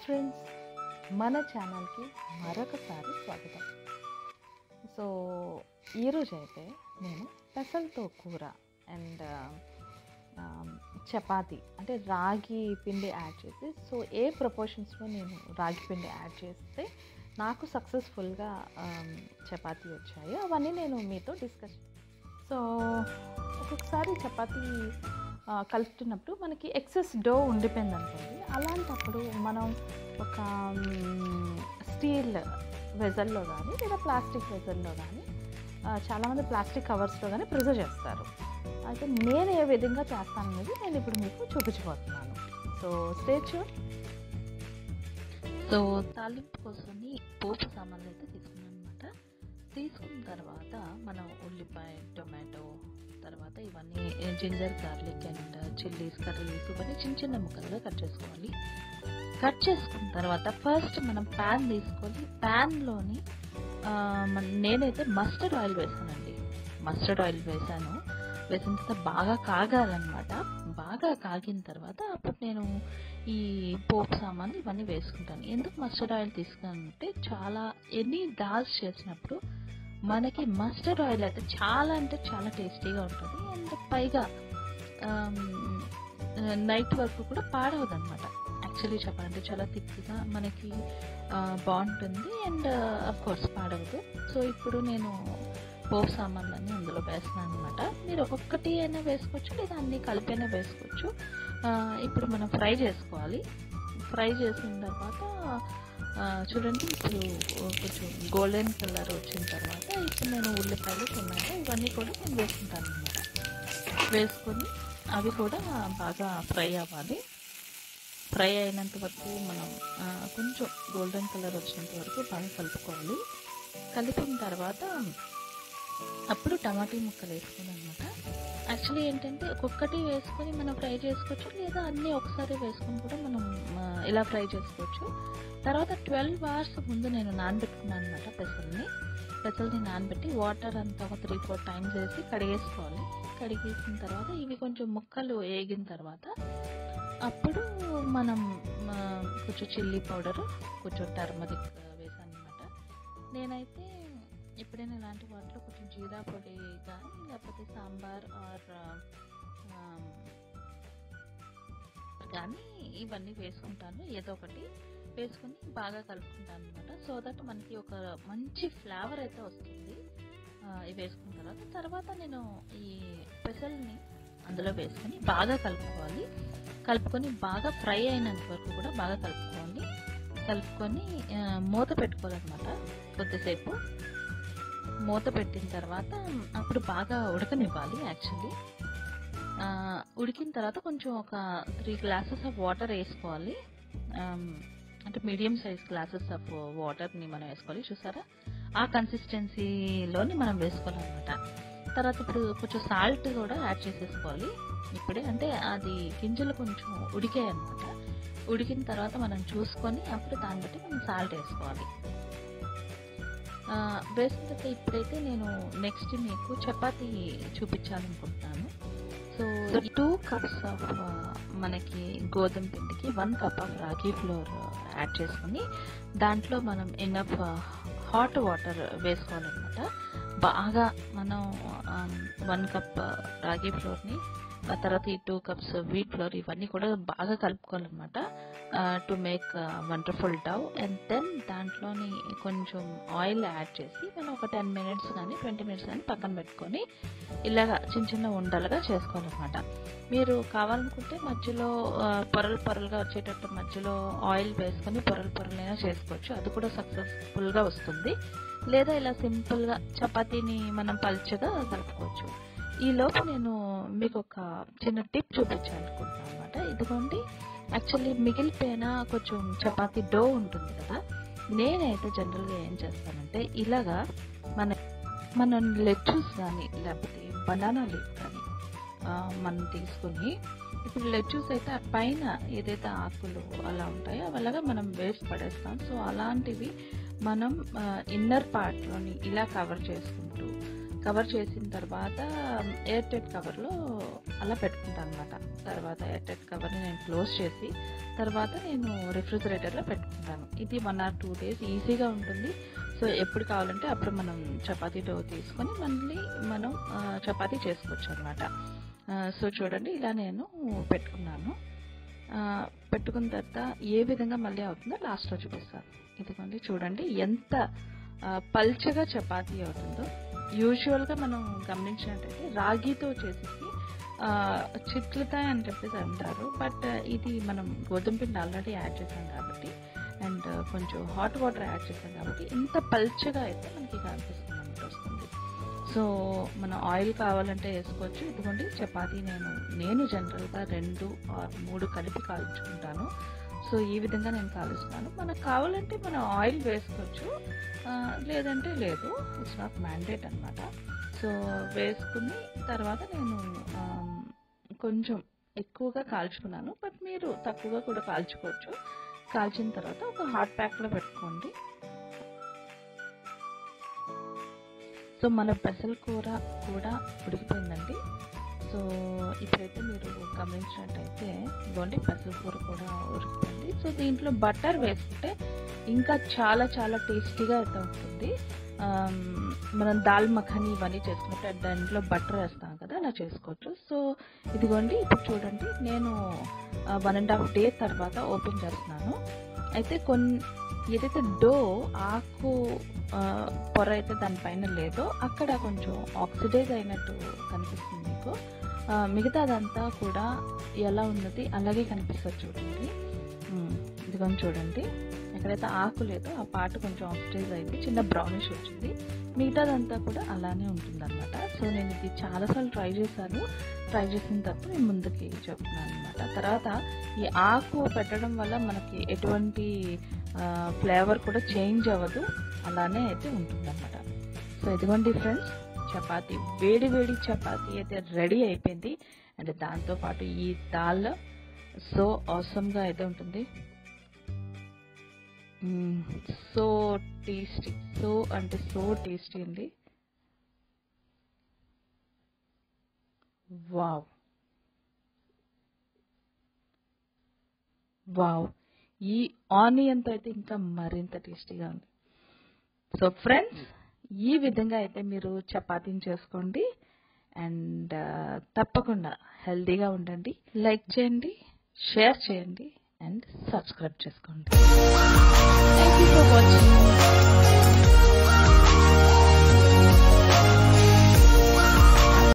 friends మన ఛానల్కి మరొకసారి స్వాగతం సో ఈరోజు అయితే నేను పెసలతో కూర అండ్ చపాతి అంటే రాగి పిండి యాడ్ చేసి సో ఏ ప్రపోర్షన్స్లో నేను రాగి పిండి యాడ్ చేస్తే నాకు సక్సెస్ఫుల్గా చపాతీ వచ్చాయి అవన్నీ నేను మీతో డిస్కస్ సో ఒక్కొక్కసారి చపాతీ ఆ, కలుపుతున్నప్పుడు మనకి ఎక్సెస్ డో ఉండిపోయింది అనుకోండి అలాంటప్పుడు మనం ఒక స్టీల్ వెజల్లో కానీ లేదా ప్లాస్టిక్ వెజల్లో కానీ చాలామంది ప్లాస్టిక్ కవర్స్లో కానీ ప్రిజర్వ్ చేస్తారు అయితే నేను ఏ విధంగా చేస్తాననేది నేను ఇప్పుడు మీకు చూపించబోతున్నాను సో స్టేచ్ సో తాలింపు కోసమని పోపు సామాన్లు అయితే తీసుకున్నాను అనమాట తీసుకున్న తర్వాత మనం ఉల్లిపాయ టొమాటో తర్వాత ఇవన్నీ ginger garlic and chillies curries ఇవన్నీ చిన్న చిన్న ముక్కలుగా కట్ చేసుకోవాలి కట్ చేసుకున్న తర్వాత ఫస్ట్ మనం ప్యాన్ తీసుకొని ప్యాన్లోని నేనైతే మస్టర్డ్ ఆయిల్ వేసానండి మస్టర్డ్ ఆయిల్ వేసాను వేసిన తర్వాత బాగా కాగాలన్నమాట బాగా కాగిన తర్వాత అప్పుడు నేను ఈ పోపు సామాన్లు ఇవన్నీ వేసుకుంటాను ఎందుకు మస్టర్డ్ ఆయిల్ తీసుకున్నానంటే చాలా ఎన్ని దాల్స్ చేసినప్పుడు మనకి మస్టర్డ్ ఆయిల్ అయితే చాలా అంటే చాలా టేస్టీగా ఉంటుంది అండ్ పైగా నైట్ వరకు కూడా పాడవదు అనమాట యాక్చువల్లీ చెప్పాలంటే చాలా థిక్గా మనకి ఆ, బాగుంటుంది అండ్ అఫ్ కోర్స్ పాడవదు సో ఇప్పుడు నేను పోపు సామాన్లన్నీ అందులో వేస్తున్నాను అనమాట మీరు ఒక్కొక్కటి అయినా వేసుకోవచ్చు లేదా అన్ని కలిపైనా వేసుకోవచ్చు ఆ, ఇప్పుడు మనం ఫ్రై చేసుకోవాలి ఫ్రై చేసిన తర్వాత ఆ, చూడండి ఇప్పుడు కొంచెం గోల్డెన్ కలర్ వచ్చిన తర్వాత ఇప్పుడు నేను ఉల్లిపాయలు టొమాటో ఇవన్నీ కూడా నేను వేసుకుంటాను అనమాట వేసుకొని అవి కూడా బాగా ఫ్రై అవ్వాలి ఫ్రై అయినంత వరకు మనం ఆ, కొంచెం గోల్డెన్ కలర్ వచ్చినంత వరకు బాగా కలుపుకోవాలి కలిపిన తర్వాత అప్పుడు టమాటీ ముక్కలు వేసుకోవాలి అనమాట యాక్చువల్లీ ఏంటంటే ఒక్కొక్కటి వేసుకొని మనం ఫ్రై చేసుకోవచ్చు లేదా అన్నీ ఒకసారి వేసుకొని కూడా మనం ఆ, ఇలా ఫ్రై చేసుకోవచ్చు తర్వాత ట్వెల్వ్ అవర్స్ ముందు నేను నానబెట్టుకున్నాను అనమాట పెసల్ని పెసల్ని నానబెట్టి వాటర్ అంతా ఒక త్రీ ఫోర్ టైమ్స్ వేసి కడిగేసుకోవాలి కడిగేసిన తర్వాత ఇవి కొంచెం ముక్కలు వేగిన తర్వాత అప్పుడు మనం ఆ, కొంచెం చిల్లీ పౌడర్ కొంచెం టర్మరిక్ వేసాను అనమాట నేనైతే ఎప్పుడైనా ఇలాంటి వాటిలో కొంచెం జీరా పొడి కానీ లేకపోతే సాంబార్ ఆర్ కానీ ఇవన్నీ వేసుకుంటాను ఏదో ఒకటి వేసుకుని బాగా కలుపుకుంటాను అనమాట సో దట్ మనకి ఒక మంచి ఫ్లేవర్ అయితే వస్తుంది ఆ, ఇవి వేసుకున్న తర్వాత తర్వాత నేను ఈ పెసల్ని అందులో వేసుకొని బాగా కలుపుకోవాలి కలుపుకొని బాగా ఫ్రై అయినంత వరకు కూడా బాగా కలుపుకోవాలి కలుపుకొని ఆ, మూత పెట్టుకోవాలన్నమాట కొద్దిసేపు మూత పెట్టిన తర్వాత అప్పుడు బాగా ఉడకనివ్వాలి యాక్చువల్లీ ఉడికిన తర్వాత కొంచెం ఒక త్రీ గ్లాసెస్ ఆఫ్ వాటర్ వేసుకోవాలి ఆమ్, అంటే మీడియం సైజ్ గ్లాసెస్ ఆఫ్ వాటర్ని మనం వేసుకోవాలి చూసారా ఆ కన్సిస్టెన్సీలోని మనం వేసుకోవాలన్నమాట తర్వాత ఇప్పుడు కొంచెం సాల్ట్ కూడా యాడ్ చేసేసుకోవాలి ఇప్పుడే అంటే అది గింజలు కొంచెం ఉడికాయి అనమాట ఉడికిన తర్వాత మనం చూసుకొని అప్పుడు దాన్ని బట్టి మనం సాల్ట్ వేసుకోవాలి ఆ, వేసిన తర్వాత ఇప్పుడైతే నేను నెక్స్ట్ మీకు చపాతీ చూపించాలనుకుంటున్నాను సో టూ కప్స్ ఆఫ్ మనకి గోధుమ పిండికి one cup of ragi flour add చేసుకొని దాంట్లో మనం ఎనఫ్ హాట్ వాటర్ వేసుకోవాలన్నమాట బాగా మనం వన్ కప్ రాగి ఫ్లోర్ని ఆ తర్వాత ఈ టూ కప్స్ వీట్ ఫ్లోర్ ఇవన్నీ కూడా బాగా కలుపుకోవాలన్నమాట to make wonderful dough and then దాంట్లోని కొంచెం ఆయిల్ యాడ్ చేసి మనం ఒక టెన్ మినిట్స్ కానీ ట్వంటీ మినిట్స్ కానీ పక్కన పెట్టుకొని ఇలాగా చిన్న చిన్న ఉండలుగా చేసుకోవాలన్నమాట మీరు కావాలనుకుంటే మధ్యలో ఆ, పొరలు పొరలుగా వచ్చేటట్టు మధ్యలో ఆయిల్ వేసుకొని పొరలు పొరలైనా చేసుకోవచ్చు అది కూడా సక్సెస్ఫుల్గా వస్తుంది లేదా ఇలా సింపుల్గా చపాతీని మనం పల్చగా కలుపుకోవచ్చు ఈ లోపు నేను మీకు ఒక చిన్న టిప్ చూపించాలనుకుంటున్నాను అనమాట ఇదిగోండి యాక్చువల్లీ మిగిలిపోయిన కొంచెం చపాతీ డో ఉంటుంది కదా నేనైతే జనరల్గా ఏం చేస్తానంటే ఇలాగా మన మనం లెట్యూస్ కానీ లేకపోతే బనానా లీఫ్ కానీ ఆ, మనం తీసుకుని ఇప్పుడు లెట్యూస్ అయితే ఆ పైన ఏదైతే ఆకులు అలా ఉంటాయో అవి అలాగా మనం వేసి పడేస్తాం సో అలాంటివి మనం ఇన్నర్ పార్ట్లోని ఇలా కవర్ చేసుకుంటూ కవర్ చేసిన తర్వాత ఎయిర్ టైట్ కవర్లో అలా పెట్టుకుంటాను అనమాట తర్వాత ఎయిర్ టైట్ కవర్ని నేను క్లోజ్ చేసి తర్వాత నేను రిఫ్రిజిరేటర్లో పెట్టుకుంటాను ఇది వన్ ఆర్ టూ డేస్ ఈజీగా ఉంటుంది సో ఎప్పుడు కావాలంటే అప్పుడు మనం చపాతీ డో తీసుకొని మళ్ళీ మనం ఆ, చపాతీ చేసుకోవచ్చు అనమాట సో చూడండి ఇలా నేను పెట్టుకున్నాను ఆ, పెట్టుకున్న తర్వాత ఏ విధంగా మళ్ళీ అవుతుందో లాస్ట్లో చూపిస్తాను ఇదిగోండి చూడండి ఎంత ఆ, పల్చగా చపాతీ అవుతుందో యూజువల్గా మనం గమనించినట్టయితే రాగితో చేసేసి ఆ, చిట్లుతాయి అని చెప్పేసి అంటారు బట్ ఇది మనం గోధుమ పిండి ఆల్రెడీ యాడ్ చేసాం కాబట్టి అండ్ కొంచెం హాట్ వాటర్ యాడ్ చేసాం కాబట్టి ఇంత పల్చగా అయితే మనకి కనిపిస్తుంది అన్నమాట వస్తుంది సో మన ఆయిల్ కావాలంటే వేసుకోవచ్చు ఇదిగోండి చపాతీ నేను నేను జనరల్గా రెండు ఆర్ మూడు కలిపి కాల్చుకుంటాను సో ఈ విధంగా నేను కాలుస్తున్నాను మనకు కావాలంటే మనం ఆయిల్ వేసుకోవచ్చు ఆ, లేదంటే లేదు ఇట్స్ నాట్ మ్యాండేట్ అనమాట సో వేసుకుని తర్వాత నేను ఆమ్, కొంచెం ఎక్కువగా కాల్చుకున్నాను బట్ మీరు తక్కువగా కూడా కాల్చుకోవచ్చు కాల్చిన తర్వాత ఒక హాట్ ప్యాక్లో పెట్టుకోండి సో మన పెసల కూర కూడా ఉడికిపోయిందండి సో ఇప్పుడైతే మీరు గమనించినట్టయితే ఇదిగోండి పెసల కూర కూడా ఉడికిపోయింది సో దీంట్లో బటర్ వేసుకుంటే ఇంకా చాలా చాలా టేస్టీగా అయితే ఉంటుంది ఆమ్, మనం దాల్ మఖని ఇవన్నీ చేసుకున్నప్పుడు దాంట్లో బటర్ వేస్తాం కదా అలా చేసుకోవచ్చు సో ఇదిగోండి ఇప్పుడు చూడండి నేను వన్ అండ్ హాఫ్ డే తర్వాత ఓపెన్ చేస్తున్నాను అయితే కొన్ని ఏదైతే డో ఆకు ఆ, పొర అయితే దానిపైన లేదో అక్కడ కొంచెం ఆక్సిడైజ్ అయినట్టు కనిపిస్తుంది మీకు ఆ, మిగతాదంతా కూడా ఎలా ఉన్నది అలాగే కనిపిస్తుంది చూడండి ఉమ్, ఇదిగోని చూడండి ఎక్కడైతే ఆకు లేదో ఆ పార్ట్ కొంచెం ఆక్సిడైజ్ అయింది చిన్న బ్రౌనిష్ వచ్చింది మిగతాదంతా కూడా అలానే ఉంటుందన్నమాట సో నేను ఇది చాలాసార్లు ట్రై చేశాను ట్రై చేసిన తర్వాత నేను ముందుకి చెప్తున్నాను అనమాట తర్వాత ఈ ఆకు పెట్టడం వల్ల మనకి ఎటువంటి ఫ్లేవర్ కూడా చేంజ్ అవ్వదు అలానే అయితే ఉంటుందన్నమాట సో ఇదిగోండి ఫ్రెండ్స్ చపాతీ వేడి వేడి చపాతీ అయితే రెడీ అయిపోయింది అండ్ దాంతోపాటు ఈ దాల్ సో గా అయితే ఉంటుంది సో టేస్టీ సో అంటే సో టేస్టీ అండి వావ్ వావ్ ఈ ఆనియన్తో అయితే ఇంకా మరింత టేస్టీగా ఉంది సో ఫ్రెండ్స్ ఈ విధంగా అయితే మీరు చపాతీని చేసుకోండి అండ్ తప్పకుండా హెల్తీగా ఉండండి లైక్ చేయండి షేర్ చేయండి అండ్ సబ్స్క్రైబ్ చేసుకోండి